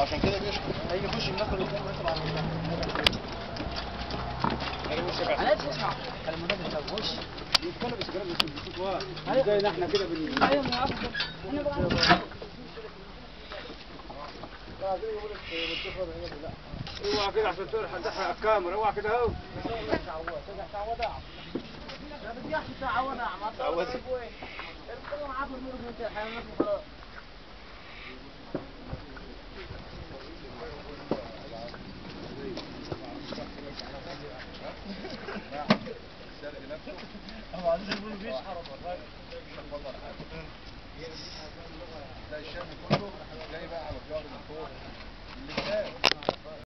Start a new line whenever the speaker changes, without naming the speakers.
وعشان كده بيشكر
هيجي يخش يدخل قدام ويطلع على
انا نفسي اسمع المدرس ده وش
يتكلم بس كلام بس بصوت واحد
أيوة.
زي احنا كده بن
ايوه ما اعرف انا بقى
اوعى كده عشان تلحق تحرق الكاميرا اوعى كده اهو
تلاقي الشام كله جاي بقى على الظهر من فوق اللي كان